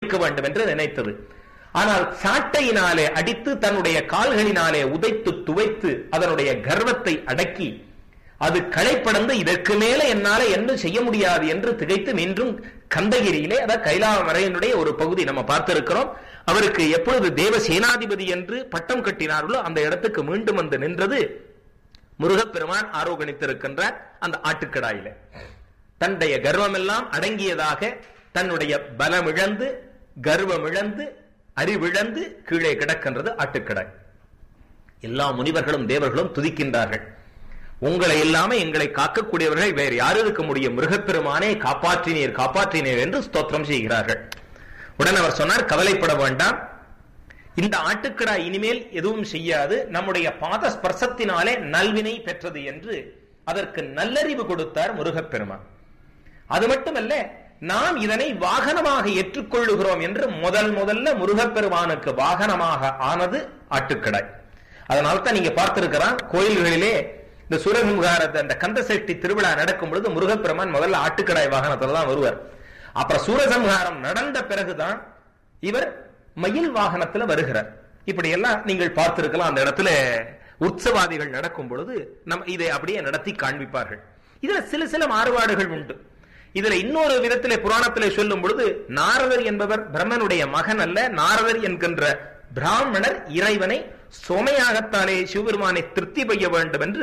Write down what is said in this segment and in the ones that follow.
ஒழிக்க வேண்டும் என்று நினைத்தது ஆனால் சாட்டையினாலே அடித்து தன்னுடைய கால்களினாலே உதைத்து துவைத்து அதனுடைய கர்வத்தை அடக்கி அது களைப்படந்து இதற்கு மேல என்னால என்ன செய்ய முடியாது என்று திகைத்து மீண்டும் கந்தகிரியிலே அதாவது கைலாமரையனுடைய ஒரு பகுதி நம்ம பார்த்திருக்கிறோம் அவருக்கு எப்பொழுது தேவ சேனாதிபதி என்று பட்டம் கட்டினார்களோ அந்த இடத்துக்கு மீண்டும் வந்து நின்றது முருகப்பெருமான் ஆரோகணித்திருக்கின்றார் அந்த ஆட்டுக்கடாயில தன்னுடைய கர்வமெல்லாம் அடங்கியதாக தன்னுடைய பலமிழந்து கர்வமிழந்து அறிவிழந்து கீழே கிடக்கின்றது ஆட்டுக்கடாய் எல்லா முனிவர்களும் தேவர்களும் துதிக்கின்றார்கள் உங்களை இல்லாம எங்களை காக்கக்கூடியவர்கள் வேறு யார் இருக்க முடியும் மிருகப்பெருமானே காப்பாற்றினீர் காப்பாற்றினீர் என்று ஸ்தோத்திரம் செய்கிறார்கள் உடனே அவர் சொன்னார் கவலைப்பட வேண்டாம் இந்த ஆட்டுக்கடா இனிமேல் எதுவும் செய்யாது நம்முடைய பாத ஸ்பர்சத்தினாலே நல்வினை பெற்றது என்று அதற்கு நல்லறிவு கொடுத்தார் முருகப்பெருமான் அது மட்டுமல்ல நாம் இதனை வாகனமாக ஏற்றுக்கொள்ளுகிறோம் என்று முதல் முதல்ல முருகப்பெருமானுக்கு வாகனமாக ஆனது ஆட்டுக்கடாய் அதனால தான் நீங்க பார்த்திருக்கிறான் கோயில்களிலே இந்த சூரசம்ஹாரத்தை அந்த கந்தசஷ்டி திருவிழா நடக்கும் பொழுது முருகப்பெருமான் முதல்ல ஆட்டுக்கடாய் வாகனத்துல தான் வருவார் அப்புறம் சூரசம்ஹாரம் நடந்த பிறகுதான் இவர் மயில் வாகனத்துல வருகிறார் இப்படி எல்லாம் நீங்கள் பார்த்திருக்கலாம் அந்த இடத்துல உற்சவாதிகள் நடக்கும் பொழுது நம் இதை அப்படியே நடத்தி காண்பிப்பார்கள் இதுல சில சில மாறுபாடுகள் உண்டு இதுல இன்னொரு விதத்திலே புராணத்திலே சொல்லும் பொழுது நாரதர் என்பவர் பிரம்மனுடைய மகன் அல்ல நாரதர் என்கின்ற பிராமணர் இறைவனை சோமையாகத்தாலே சிவபெருமானை திருப்தி செய்ய வேண்டும் என்று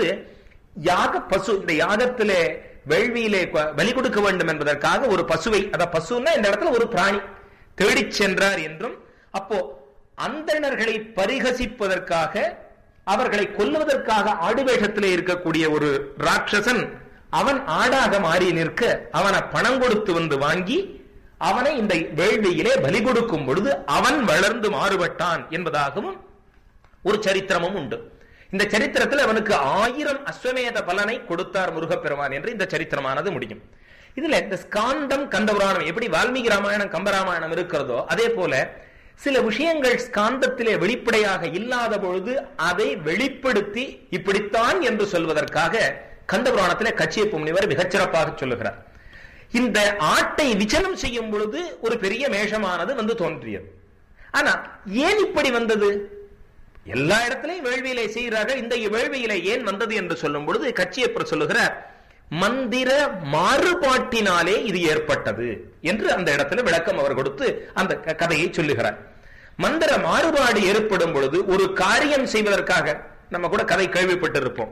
யாக பசு இந்த யாகத்திலே வேள்வியிலே பலி கொடுக்க வேண்டும் என்பதற்காக ஒரு பசுவை அத பசுன்னா இந்த இடத்துல ஒரு பிராணி தேடிச் சென்றார் என்றும் அப்போ அந்தணர்களை பரிகசிப்பதற்காக அவர்களை கொல்லுவதற்காக ஆடுவேஷத்திலே இருக்கக்கூடிய ஒரு ராட்சசன் அவன் ஆடாக மாறி நிற்க அவனை பணம் கொடுத்து வந்து வாங்கி அவனை இந்த வேள்வியிலே பலி கொடுக்கும் பொழுது அவன் வளர்ந்து மாறுபட்டான் என்பதாகவும் ஒரு சரித்திரமும் உண்டு இந்த சரித்திரத்தில் அவனுக்கு ஆயிரம் அஸ்வமேத பலனை கொடுத்தார் முருகப்பெருமான் என்று இந்த சரித்திரமானது முடியும் இதுல இந்த ஸ்காந்தம் கந்தபுராணம் எப்படி வால்மீகி ராமாயணம் கம்பராமாயணம் இருக்கிறதோ அதே போல சில விஷயங்கள் ஸ்காந்தத்திலே வெளிப்படையாக இல்லாத பொழுது அதை வெளிப்படுத்தி இப்படித்தான் என்று சொல்வதற்காக கந்தபுராணத்திலே கச்சியப்பு முனிவர் மிகச்சிறப்பாக சொல்லுகிறார் இந்த ஆட்டை விச்சனம் செய்யும் பொழுது ஒரு பெரிய மேஷமானது வந்து தோன்றியது ஆனா ஏன் இப்படி வந்தது எல்லா இடத்திலையும் வேள்வியிலே செய்கிறார்கள் இந்த வேள்வியிலே ஏன் வந்தது என்று சொல்லும் பொழுது கச்சியப்பர் சொல்லுகிறார் மந்திர மாறுபாட்டினாலே இது ஏற்பட்டது என்று அந்த இடத்துல விளக்கம் அவர் கொடுத்து அந்த கதையை சொல்லுகிறார் மந்திர மாறுபாடு ஏற்படும் பொழுது ஒரு காரியம் செய்வதற்காக நம்ம கூட கதை கேள்விப்பட்டிருப்போம்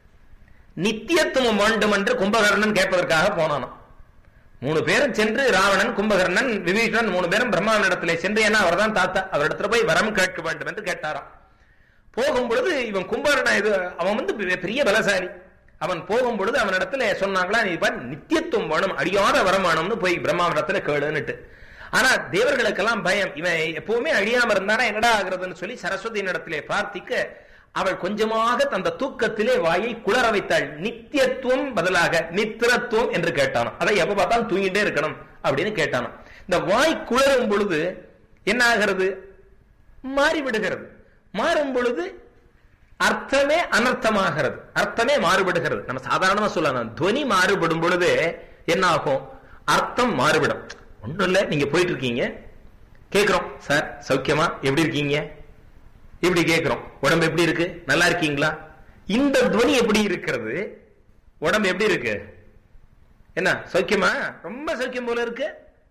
நித்தியத்துவம் வேண்டும் என்று கும்பகர்ணன் கேட்பதற்காக போனானாம் மூணு பேரும் சென்று ராவணன் கும்பகர்ணன் விபீஷணன் மூணு பேரும் பிரம்மாவிடத்திலே சென்று ஏன்னா அவர் தான் தாத்தா அவரிடத்துல போய் வரம் கேட்க வேண்டும் என்று கேட்டாராம் போகும் பொழுது இவன் கும்பகர்ணன் இது அவன் வந்து பெரிய பலசாலி அவன் போகும் பொழுது அவனிடத்துல சொன்னாங்களா நீ நித்தியத்துவம் வேணும் அழியாத வரம் வேணும்னு போய் பிரம்மாவிடத்துல கேளுன்னுட்டு ஆனா தேவர்களுக்கெல்லாம் பயம் இவன் எப்பவுமே அழியாம இருந்தானா என்னடா ஆகுறதுன்னு சொல்லி சரஸ்வதி இடத்திலே பிரார்த்திக்க அவள் கொஞ்சமாக தந்த தூக்கத்திலே வாயை குளர வைத்தாள் நித்தியத்துவம் பதிலாக நித்திரத்துவம் என்று கேட்டானாம் அதை எப்ப பார்த்தாலும் தூங்கிட்டே இருக்கணும் அப்படின்னு கேட்டானாம் இந்த வாய் குளரும் பொழுது என்ன ஆகிறது மாறிவிடுகிறது மாறும் பொழுது அர்த்தமே அனர்த்தமாகிறது அர்த்தமே மாறுபடுகிறது நம்ம சாதாரணமா சொல்லலாம் துவனி மாறுபடும் பொழுது என்ன ஆகும் அர்த்தம் மாறுபடும் ஒண்ணும் இல்ல நீங்க போயிட்டு இருக்கீங்க கேக்குறோம் சார் சௌக்கியமா எப்படி இருக்கீங்க எப்படி கேட்கிறோம் உடம்பு எப்படி இருக்கு நல்லா இருக்கீங்களா இந்த துவனி எப்படி இருக்கிறது உடம்பு எப்படி இருக்கு என்ன சௌக்கியமா ரொம்ப சௌக்கியம் போல இருக்கு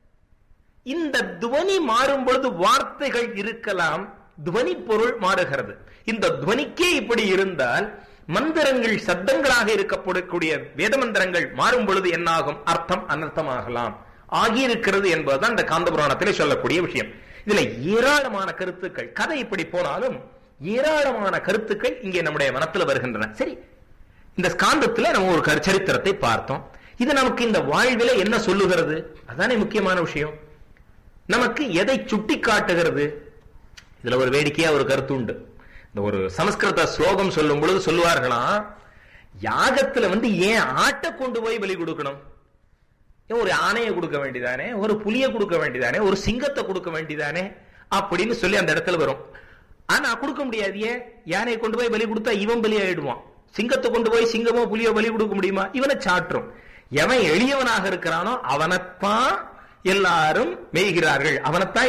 இந்த துவனி மாறும் பொழுது வார்த்தைகள் இருக்கலாம் துவனி பொருள் மாறுகிறது இந்த துவனிக்கே இப்படி இருந்தால் மந்திரங்கள் சப்தங்களாக இருக்கப்படக்கூடிய வேத மந்திரங்கள் மாறும் பொழுது என்னாகும் அர்த்தம் அனர்த்தமாகலாம் ஆகியிருக்கிறது என்பதுதான் இந்த காந்த புராணத்திலே சொல்லக்கூடிய விஷயம் இதுல ஏராளமான கருத்துக்கள் கதை இப்படி போனாலும் ஏராளமான கருத்துக்கள் இங்கே நம்முடைய மனத்துல வருகின்றன சரி இந்த ஸ்காந்தத்துல நம்ம ஒரு சரித்திரத்தை பார்த்தோம் இது நமக்கு இந்த வாழ்வில என்ன சொல்லுகிறது அதானே முக்கியமான விஷயம் நமக்கு எதை சுட்டி காட்டுகிறது இதுல ஒரு வேடிக்கையா ஒரு கருத்து உண்டு இந்த ஒரு சமஸ்கிருத ஸ்லோகம் சொல்லும் பொழுது சொல்லுவார்களாம் யாகத்துல வந்து ஏன் ஆட்டை கொண்டு போய் பலி கொடுக்கணும் ஒரு ஆணையை கொடுக்க வேண்டியதானே ஒரு புலிய கொடுக்க வேண்டியதானே ஒரு சிங்கத்தை கொடுக்க வேண்டியதானே அப்படின்னு சொல்லி அந்த இடத்துல வரும் ஆனா கொடுக்க முடியாது ஏன் யானையை கொண்டு போய் பலி கொடுத்தா இவன் பலி ஆயிடுவான் சிங்கத்தை கொண்டு போய் சிங்கமோ புலியோ பலி கொடுக்க முடியுமா இவனை சாற்றும் எவன் எளியவனாக இருக்கிறானோ அவனைத்தான் எல்லாரும் மேய்கிறார்கள் அவனைத்தான்